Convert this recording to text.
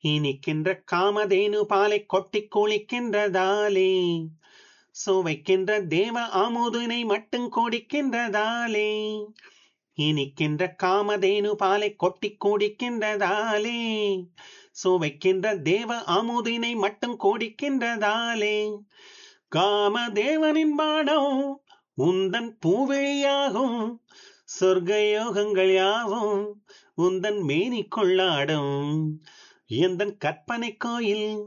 இனிக்கின்ற காமதேனு பாலை கொட்டிக் குளிக்கின்றதாலே சுவைக்கின்ற தேவ அமுதினை மட்டும் குடிக்கின்றதாலே இனிக்கின்ற காமதேனு பாலை கொட்டிக் குடிக்கின்றதாலே சுவைக்கின்ற தேவ அமுதினை மட்டும் குடிக்கின்றதாலே காமதேவனின் பாடம் உந்தன் பூவிழியாகும் சொர்க்க யோகங்கள் யாவும் உந்தன் மேனி கொள்ளாடும் எந்தன் கற்பனை கோயில்